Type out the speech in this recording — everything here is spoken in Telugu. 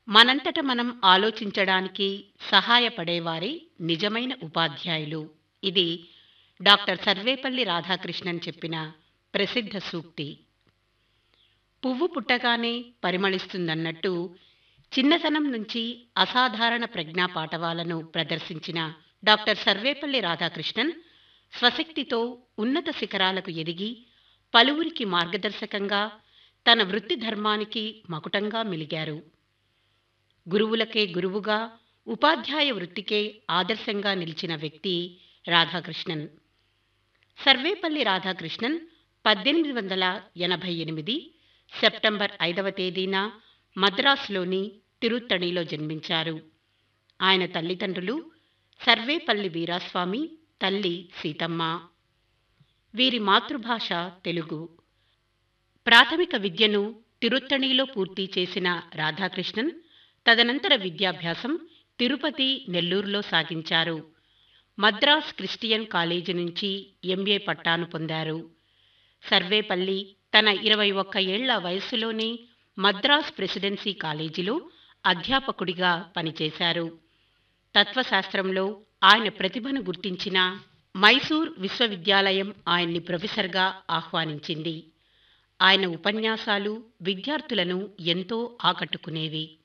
మనంతట మనం ఆలోచించడానికి సహాయపడేవారే నిజమైన ఉపాధ్యాయులు ఇది డాక్టర్ సర్వేపల్లి రాధాకృష్ణన్ చెప్పిన ప్రసిద్ధ సూక్తి పువ్వు పుట్టగానే పరిమళిస్తుందన్నట్టు చిన్నతనం నుంచి అసాధారణ ప్రజ్ఞా పాఠవాలను ప్రదర్శించిన డాక్టర్ సర్వేపల్లి రాధాకృష్ణన్ స్వశక్తితో ఉన్నత శిఖరాలకు ఎదిగి పలువురికి మార్గదర్శకంగా తన వృత్తి ధర్మానికి మకుటంగా మిలిగారు గురువులకే గురువుగా ఉపాధ్యాయ వృత్తికే ఆదర్శంగా నిలిచిన వ్యక్తి రాధాకృష్ణన్ సర్వేపల్లి రాధాకృష్ణన్ పద్దెనిమిది వందల ఎనభై ఎనిమిది సెప్టెంబర్ ఐదవ తేదీన మద్రాసులోని తిరుత్తణిలో జన్మించారు ఆయన తల్లిదండ్రులు సర్వేపల్లి వీరాస్వామి తల్లి సీతమ్మ వీరి మాతృభాష తెలుగు ప్రాథమిక విద్యను తిరుత్తణిలో పూర్తి చేసిన రాధాకృష్ణన్ తదనంతర విద్యాభ్యాసం తిరుపతి నెల్లూరులో సాగించారు మద్రాస్ క్రిస్టియన్ కాలేజీ నుంచి ఎంఏ పట్టాను పొందారు సర్వేపల్లి తన ఇరవై ఒక్క ఏళ్ల వయస్సులోనే మద్రాస్ ప్రెసిడెన్సీ కాలేజీలో అధ్యాపకుడిగా పనిచేశారు తత్వశాస్త్రంలో ఆయన ప్రతిభను గుర్తించిన మైసూర్ విశ్వవిద్యాలయం ఆయన్ని ప్రొఫెసర్గా ఆహ్వానించింది ఆయన ఉపన్యాసాలు విద్యార్థులను ఎంతో ఆకట్టుకునేవి